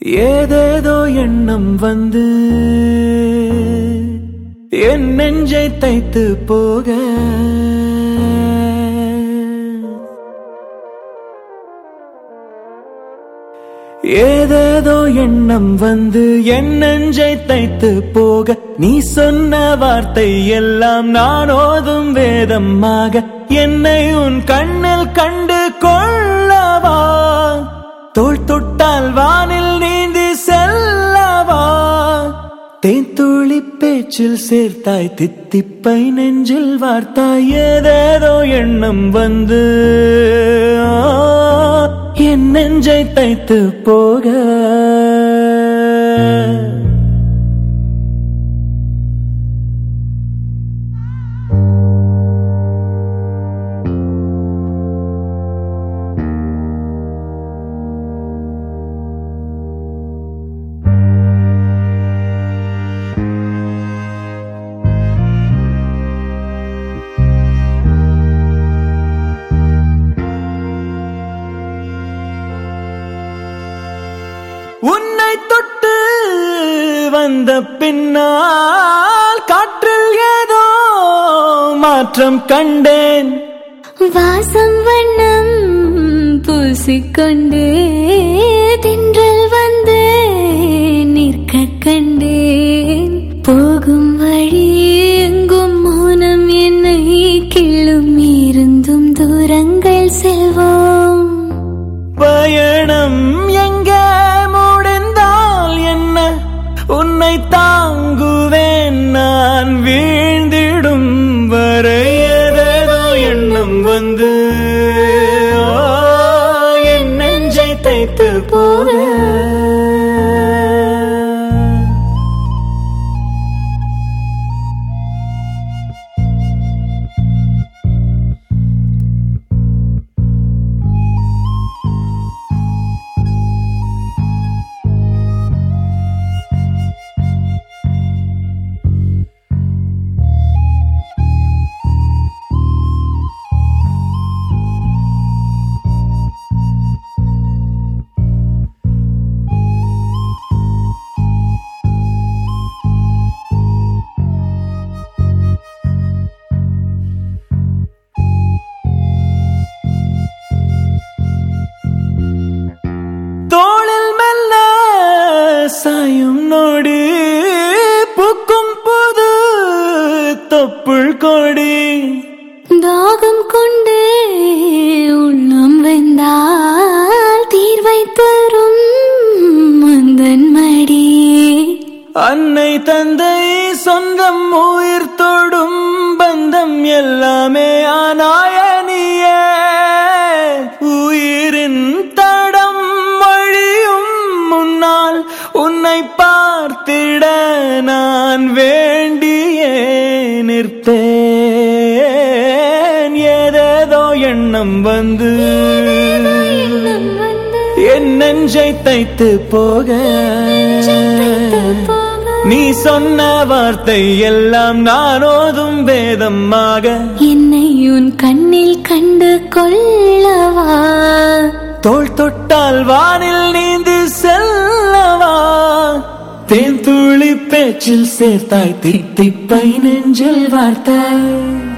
ஏதேதோ எண்ணம் வந்து என் நெஞ்சை தைத்து போக ஏதேதோ எண்ணம் வந்து என் நெஞ்சை தைத்து போக நீ சொன்ன வார்த்தை எல்லாம் நான் ஓதும் வேதமாக என்னை உன் கண்ணில் கண்டு கொள்ளவா தோள் தொட்டால் வானில் நீந்தி செல்லவா தேன்துளி பேச்சில் சேர்த்தாய் தித்திப்பை நெஞ்சில் வார்த்தாய் ஏதேதோ எண்ணம் வந்து ஆ, என் நெஞ்சை தைத்து போக உன்னை தொட்டு வந்த பின்னால் காற்றில் ஏதோ மாற்றம் கண்டேன் வாசம் வண்ணம் பூசிக்கொண்டே தின்றல் வந்து நிற்க கண்டேன் போகும் வழி எங்கும் மௌனம் என்னை கிள்ளும் இருந்தும் தூரங்கள் செல்வோம் பயணம் எங்கே முடிந்தால் என்ன உன்னை தாங்குவேன் நான் வீழ்ந்திடும் வரை ஏதேதோ எண்ணம் வந்து ஆ, என் நெஞ்சை தைத்து போக தோளில் மெல்ல சாயும் நோடி பூக்கும் புது தொப்புள் கொடி தாகம் கொண்டே உள்ளம் வெந்தால் தீர்வை தரும் மந்தன் மடி அன்னை தந்தை சொந்தம் உயிர் தொடும் பந்தம் எல்லாமே ஆனாயனியே உயிரின் தடம் வழியும் முன்னால் உன்னை பார்த்திட நான் வேண்டியே நிற்பேன் ஏதேதோ எண்ணம் வந்து எண்ணம் வந்து என் நெஞ்சை தைத்து போக போக நீ சொன்ன வார்த்தை எல்லாம் நான் ஓதும் வேதமாக என்னை உன் கண்ணில் கண்டு கொள்ளவா தோள் தொட்டால் வானில் நீந்தி செல்லவா தேன் துளி பேச்சில் சேர்த்தாய் தித்திப்பை நெஞ்சில் வார்த்தாய்